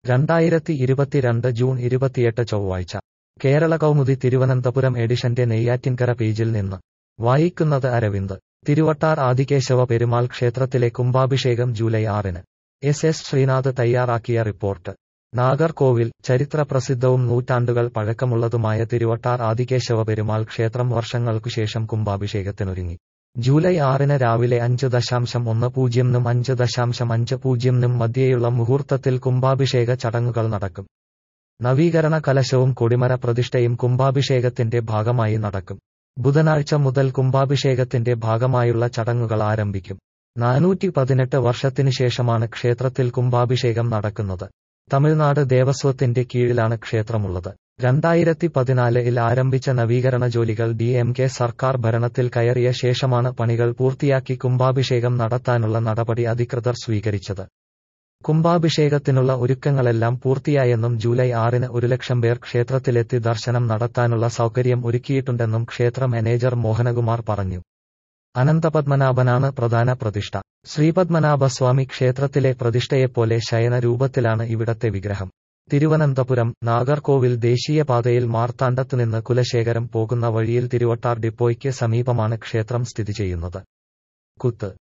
രണ്ടായിരത്തി ഇരുപത്തിരണ്ട് ജൂൺ ഇരുപത്തിയെട്ട് ചൊവ്വാഴ്ച കേരള കൗമുദി തിരുവനന്തപുരം എഡിഷന്റെ നെയ്യാറ്റിൻകര പേജിൽ നിന്ന് വായിക്കുന്നത് അരവിന്ദ് തിരുവട്ടാർ ആദികേശവ പെരുമാൾ ക്ഷേത്രത്തിലെ കുംഭാഭിഷേകം ജൂലൈ ആറിന് എസ് എസ് ശ്രീനാഥ് തയ്യാറാക്കിയ റിപ്പോർട്ട് നാഗർകോവിൽ ചരിത്ര പ്രസിദ്ധവും നൂറ്റാണ്ടുകൾ പഴക്കമുള്ളതുമായ തിരുവട്ടാർ ആദികേശവ പെരുമാൾ ക്ഷേത്രം വർഷങ്ങൾക്കുശേഷം കുംഭാഭിഷേകത്തിനൊരുങ്ങി ജൂലൈ ആറിന് രാവിലെ അഞ്ച് ദശാംശം ഒന്ന് പൂജ്യംനും അഞ്ച് ദശാംശം അഞ്ച് പൂജ്യംനും മധ്യേയുള്ള മുഹൂർത്തത്തിൽ കുംഭാഭിഷേക ചടങ്ങുകൾ നടക്കും നവീകരണ കലശവും കൊടിമര പ്രതിഷ്ഠയും കുംഭാഭിഷേകത്തിന്റെ ഭാഗമായി നടക്കും ബുധനാഴ്ച മുതൽ കുംഭാഭിഷേകത്തിന്റെ ഭാഗമായുള്ള ചടങ്ങുകൾ ആരംഭിക്കും നാനൂറ്റി പതിനെട്ട് വർഷത്തിനുശേഷമാണ് ക്ഷേത്രത്തിൽ കുംഭാഭിഷേകം നടക്കുന്നത് തമിഴ്നാട് ദേവസ്വത്തിന്റെ കീഴിലാണ് ക്ഷേത്രമുള്ളത് രണ്ടായിരത്തി പതിനാലിൽ ആരംഭിച്ച നവീകരണ ജോലികൾ ഡി എം കെ സർക്കാർ ഭരണത്തിൽ കയറിയ ശേഷമാണ് പണികൾ പൂർത്തിയാക്കി കുംഭാഭിഷേകം നടത്താനുള്ള നടപടി അധികൃതർ സ്വീകരിച്ചത് കുംഭാഭിഷേകത്തിനുള്ള ഒരുക്കങ്ങളെല്ലാം പൂർത്തിയായെന്നും ജൂലൈ ആറിന് ഒരു ലക്ഷം പേർ ക്ഷേത്രത്തിലെത്തി ദർശനം നടത്താനുള്ള സൗകര്യം ഒരുക്കിയിട്ടുണ്ടെന്നും ക്ഷേത്ര മാനേജർ മോഹനകുമാർ പറഞ്ഞു അനന്തപത്മനാഭനാണ് പ്രധാന പ്രതിഷ്ഠ ശ്രീപത്മനാഭസ്വാമി ക്ഷേത്രത്തിലെ പ്രതിഷ്ഠയെപ്പോലെ ശയന രൂപത്തിലാണ് ഇവിടത്തെ വിഗ്രഹം തിരുവനന്തപുരം നാഗർകോവിൽ ദേശീയപാതയിൽ മാർത്താണ്ഡത്തുനിന്ന് കുലശേഖരം പോകുന്ന വഴിയിൽ തിരുവട്ടാർ ഡിപ്പോയ്ക്ക് സമീപമാണ് ക്ഷേത്രം സ്ഥിതി ചെയ്യുന്നത് കുത്ത്